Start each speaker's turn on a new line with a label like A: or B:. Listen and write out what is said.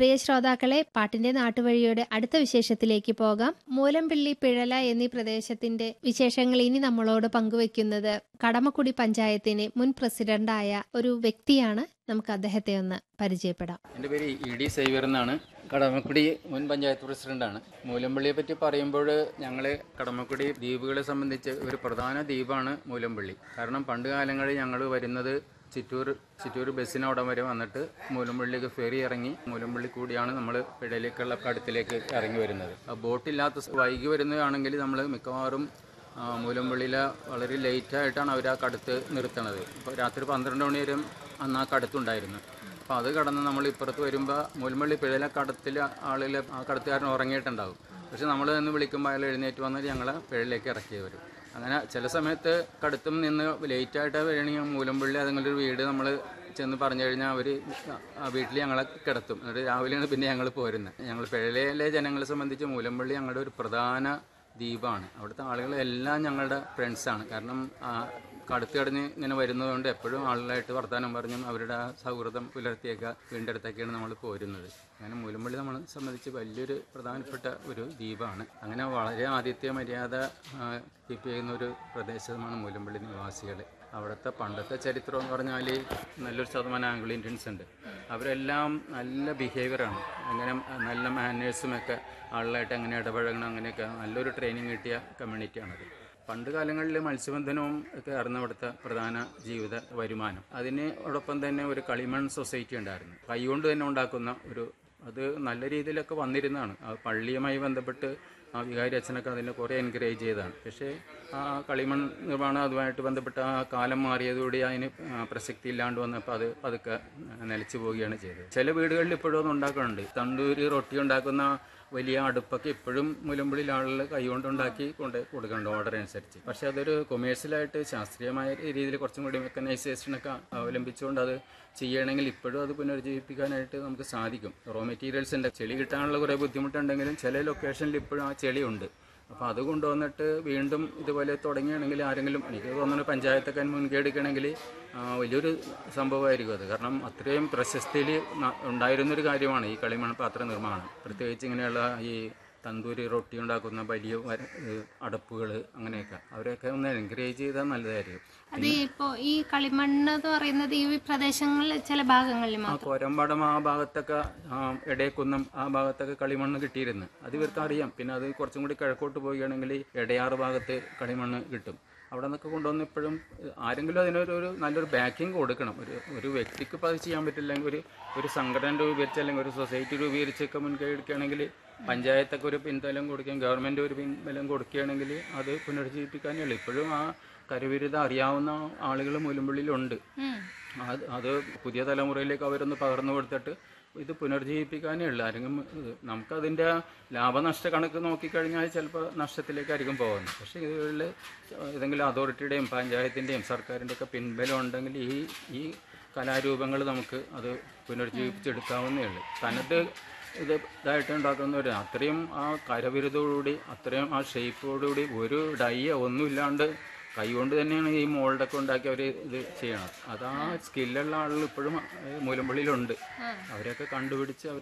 A: പ്രിയ ശ്രോതാക്കളെ പാട്ടിന്റെ നാട്ടുവഴിയുടെ അടുത്ത വിശേഷത്തിലേക്ക് പോകാം മൂലംപിള്ളി പിഴല എന്നീ പ്രദേശത്തിന്റെ വിശേഷങ്ങൾ ഇനി നമ്മളോട് പങ്കുവെക്കുന്നത് കടമക്കുടി പഞ്ചായത്തിനെ മുൻ പ്രസിഡന്റായ ഒരു വ്യക്തിയാണ് നമുക്ക് അദ്ദേഹത്തെ ഒന്ന് പരിചയപ്പെടാം
B: എൻ്റെ പേര് ഇ ഡി സേവ്യർ എന്നാണ് കടമക്കുടി മുൻ പഞ്ചായത്ത് പ്രസിഡന്റാണ് മൂലമ്പള്ളിയെ പറ്റി പറയുമ്പോൾ ഞങ്ങൾ കടമക്കുടി ദ്വീപുകളെ സംബന്ധിച്ച് ഒരു പ്രധാന ദ്വീപാണ് മൂലമ്പള്ളി കാരണം പണ്ട് കാലങ്ങളിൽ ഞങ്ങൾ വരുന്നത് ചിറ്റൂർ ചിറ്റൂർ ബസ്സിന് അവിടെ വരെ വന്നിട്ട് മൂലമ്പള്ളിക്ക് ഫെറി ഇറങ്ങി മൂലമ്പള്ളി കൂടിയാണ് നമ്മൾ പിഴയിലേക്കുള്ള കടത്തിലേക്ക് ഇറങ്ങി വരുന്നത് ആ ബോട്ടില്ലാത്ത സ- വൈകി വരുന്നതാണെങ്കിൽ നമ്മൾ മിക്കവാറും ആ, മൂലമ്പള്ളിയിലെ വളരെ ലേറ്റായിട്ടാണ് അവർ ആ കടുത്ത് നിർത്തണത് ഇപ്പോൾ രാത്രി പന്ത്രണ്ട് മണി വരെ അന്ന് ആ കടുത്തുണ്ടായിരുന്നു അപ്പോൾ അത് കടന്ന് നമ്മൾ ഇപ്പുറത്ത് വരുമ്പോൾ മൂലമ്പള്ളി പിഴയിലെ കടത്തിൽ ആളിൽ ആ കടത്തുകാരൻ ഉറങ്ങിയിട്ടുണ്ടാവും പക്ഷെ നമ്മൾ നിന്ന് വിളിക്കുമ്പോൾ അയാൾ എഴുന്നേറ്റ് വന്നിട്ട് ഞങ്ങളെ പിഴയിലേക്ക് ഇറക്കി വരും അങ്ങനെ ചില സമയത്ത് കടുത്തും നിന്ന് ലേറ്റായിട്ട് വരികയാണെങ്കിൽ മൂലമ്പള്ളി അതെങ്കിലും ഒരു വീട് നമ്മൾ ചെന്ന് പറഞ്ഞു കഴിഞ്ഞാൽ അവർ ആ വീട്ടിൽ ഞങ്ങളെ കിടത്തും എന്നിട്ട് രാവിലെയാണ് പിന്നെ ഞങ്ങൾ പോരുന്നത് ഞങ്ങൾ പിഴയിലെ ജനങ്ങളെ സംബന്ധിച്ച് മൂലമ്പള്ളി ഞങ്ങളുടെ ഒരു പ്രധാന ദ്വീപാണ് അവിടുത്തെ ആളുകളെല്ലാം ഞങ്ങളുടെ ഫ്രണ്ട്സാണ് കാരണം ആ കടുത്ത് കടഞ്ഞ് ഇങ്ങനെ വരുന്നതുകൊണ്ട് എപ്പോഴും ആളുകളായിട്ട് വർത്തമാനം പറഞ്ഞും അവരുടെ ആ സൗഹൃദം പുലർത്തിയൊക്കെ വീണ്ടെടുത്തൊക്കെയാണ് നമ്മൾ പോരുന്നത് അങ്ങനെ മൂലമ്പള്ളി നമ്മളെ സംബന്ധിച്ച് വലിയൊരു പ്രധാനപ്പെട്ട ഒരു ദ്വീപാണ് അങ്ങനെ വളരെ ആതിഥ്യ മര്യാദ കീപ്പ് ചെയ്യുന്ന ഒരു പ്രദേശമാണ് മൂലമ്പള്ളി നിവാസികൾ അവിടുത്തെ പണ്ടത്തെ ചരിത്രം എന്ന് പറഞ്ഞാൽ നല്ലൊരു ശതമാനം ആംഗ്ലോ ഇന്ത്യൻസ് ഉണ്ട് അവരെല്ലാം നല്ല ബിഹേവിയറാണ് അങ്ങനെ നല്ല മാനേഴ്സും ഒക്കെ ആളുകളായിട്ട് എങ്ങനെ ഇടപഴകണം അങ്ങനെയൊക്കെ നല്ലൊരു ട്രെയിനിങ് കിട്ടിയ കമ്മ്യൂണിറ്റിയാണത് പണ്ട് കാലങ്ങളിൽ മത്സ്യബന്ധനവും ഒക്കെ ആയിരുന്നു അവിടുത്തെ പ്രധാന ജീവിത വരുമാനം അതിനോടൊപ്പം തന്നെ ഒരു കളിമൺ സൊസൈറ്റി ഉണ്ടായിരുന്നു കൈകൊണ്ട് തന്നെ ഉണ്ടാക്കുന്ന ഒരു അത് നല്ല രീതിയിലൊക്കെ വന്നിരുന്നതാണ് ആ പള്ളിയുമായി ബന്ധപ്പെട്ട് ആ വികാരി അച്ഛനൊക്കെ അതിനെ കുറേ എൻകറേജ് ചെയ്തതാണ് പക്ഷേ ആ കളിമൺ നിർമ്മാണം അതുമായിട്ട് ബന്ധപ്പെട്ട ആ കാലം മാറിയതോടെ അതിന് ആ, പ്രസക്തി ഇല്ലാണ്ട് വന്നപ്പോൾ അത് പതുക്കെ നിലച്ചു പോവുകയാണ് ചെയ്തത് ചില വീടുകളിൽ ഇപ്പോഴും അത് ഉണ്ടാക്കുന്നുണ്ട് തണ്ടൂരി റൊട്ടി ഉണ്ടാക്കുന്ന വലിയ അടുപ്പൊക്കെ ഇപ്പോഴും മുലമ്പുള്ളിൽ ആളുകൾ കൈകൊണ്ട് ഉണ്ടാക്കി കൊണ്ട് കൊടുക്കുന്നുണ്ട് ഓർഡർ അനുസരിച്ച് പക്ഷേ അതൊരു കൊമേഴ്സ്യലായിട്ട് ശാസ്ത്രീയമായ രീതിയിൽ കുറച്ചും കൂടി മെക്കനൈസേഷനൊക്കെ അവലംബിച്ചുകൊണ്ട് അത് ചെയ്യണമെങ്കിൽ ഇപ്പോഴും അത് പുനരുജ്ജീവിപ്പിക്കാനായിട്ട് നമുക്ക് സാധിക്കും റോ മെറ്റീരിയൽസിൻ്റെ ചെളി കിട്ടാനുള്ള കുറേ ബുദ്ധിമുട്ടുണ്ടെങ്കിലും ചില ലൊക്കേഷനിൽ ഇപ്പോഴും ആ ചെളിയുണ്ട് അപ്പോൾ അത് കൊണ്ടുവന്നിട്ട് വീണ്ടും ഇതുപോലെ തുടങ്ങുകയാണെങ്കിൽ ആരെങ്കിലും എനിക്ക് തോന്നുന്നു പഞ്ചായത്തൊക്കെ മുൻകൈ എടുക്കണമെങ്കിൽ ആ, വലിയൊരു സംഭവമായിരിക്കും അത് കാരണം അത്രയും പ്രശസ്തിയിൽ ന- ഉണ്ടായിരുന്നൊരു കാര്യമാണ് ഈ കളിമൺ പാത്ര നിർമ്മാണം പ്രത്യേകിച്ച് ഇങ്ങനെയുള്ള ഈ തന്തൂരി റൊട്ടി ഉണ്ടാക്കുന്ന വലിയ അടപ്പുകൾ അങ്ങനെയൊക്കെ അവരെയൊക്കെ ഒന്ന് എൻകറേജ് ചെയ്താൽ നല്ലതായിരിക്കും
A: അത് ഇപ്പോ ഈ കളിമണ്ണ് എന്ന് പറയുന്നത് ഈ പ്രദേശങ്ങളിൽ ചില ഭാഗങ്ങളിൽ
B: ആ
A: മാത്രം
B: കോരമ്പാടം ആ ഭാഗത്തൊക്കെ ആ, എടയക്കുന്നം ആ ഭാഗത്തൊക്കെ കളിമണ്ണ് കിട്ടിയിരുന്നു അത് ഇവർക്ക് അറിയാം പിന്നെ അത് കുറച്ചും കൂടി കിഴക്കോട്ട് പോവുകയാണെങ്കിൽ എടയാറ് ഭാഗത്ത് കളിമണ്ണ് കിട്ടും അവിടെ നിന്നൊക്കെ കൊണ്ടുവന്ന് ഇപ്പോഴും ആരെങ്കിലും അതിനൊരു ഒരു നല്ലൊരു ബാക്കിംഗ് കൊടുക്കണം ഒരു ഒരു വ്യക്തിക്ക് ഇപ്പോൾ അത് ചെയ്യാൻ പറ്റില്ലെങ്കിൽ ഒരു ഒരു സംഘടന രൂപീകരിച്ച് അല്ലെങ്കിൽ ഒരു സൊസൈറ്റി രൂപീകരിച്ചൊക്കെ മുൻകൈ എടുക്കുകയാണെങ്കിൽ പഞ്ചായത്തൊക്കെ ഒരു പിൻബലം കൊടുക്കുകയും ഗവൺമെൻറ് ഒരു പിൻബലം കൊടുക്കുകയാണെങ്കിൽ അത് പുനരുജ്ജീവിപ്പിക്കാനേ ഉള്ളൂ ഇപ്പോഴും ആ കരവിരുത അറിയാവുന്ന ആളുകൾ മുലമ്പുള്ളിയിലുണ്ട് അത് അത് പുതിയ തലമുറയിലേക്ക് അവരൊന്ന് പകർന്നു കൊടുത്തിട്ട് ഇത് പുനർജീവിപ്പിക്കാനേ ഉള്ളൂ ആരെങ്കിലും ഇത് നമുക്കതിൻ്റെ ലാഭനഷ്ട കണക്ക് നോക്കിക്കഴിഞ്ഞാൽ ചിലപ്പോൾ നഷ്ടത്തിലേക്കായിരിക്കും പോകുന്നത് പക്ഷേ ഇതിൽ ഏതെങ്കിലും അതോറിറ്റിയുടെയും പഞ്ചായത്തിൻ്റെയും സർക്കാരിൻ്റെ ഒക്കെ പിൻബലം ഉണ്ടെങ്കിൽ ഈ ഈ കലാരൂപങ്ങൾ നമുക്ക് അത് പുനർജീവിപ്പിച്ചെടുക്കാവുന്നേ ഉള്ളൂ തനത് ഇത് ഇതായിട്ട് ഉണ്ടാക്കുന്നവർ അത്രയും ആ കരവിരുതോടുകൂടി അത്രയും ആ ഷേപ്പോടുകൂടി ഒരു ഡയ്യ ഒന്നുമില്ലാണ്ട് കൈകൊണ്ട് തന്നെയാണ് ഈ മോൾഡൊക്കെ ഉണ്ടാക്കി അവർ ഇത് ചെയ്യണത് അത് ആ സ്കില്ലുള്ള ആളുകൾ ഇപ്പോഴും മൂലമ്പള്ളിയിലുണ്ട് അവരെയൊക്കെ കണ്ടുപിടിച്ച് അവർ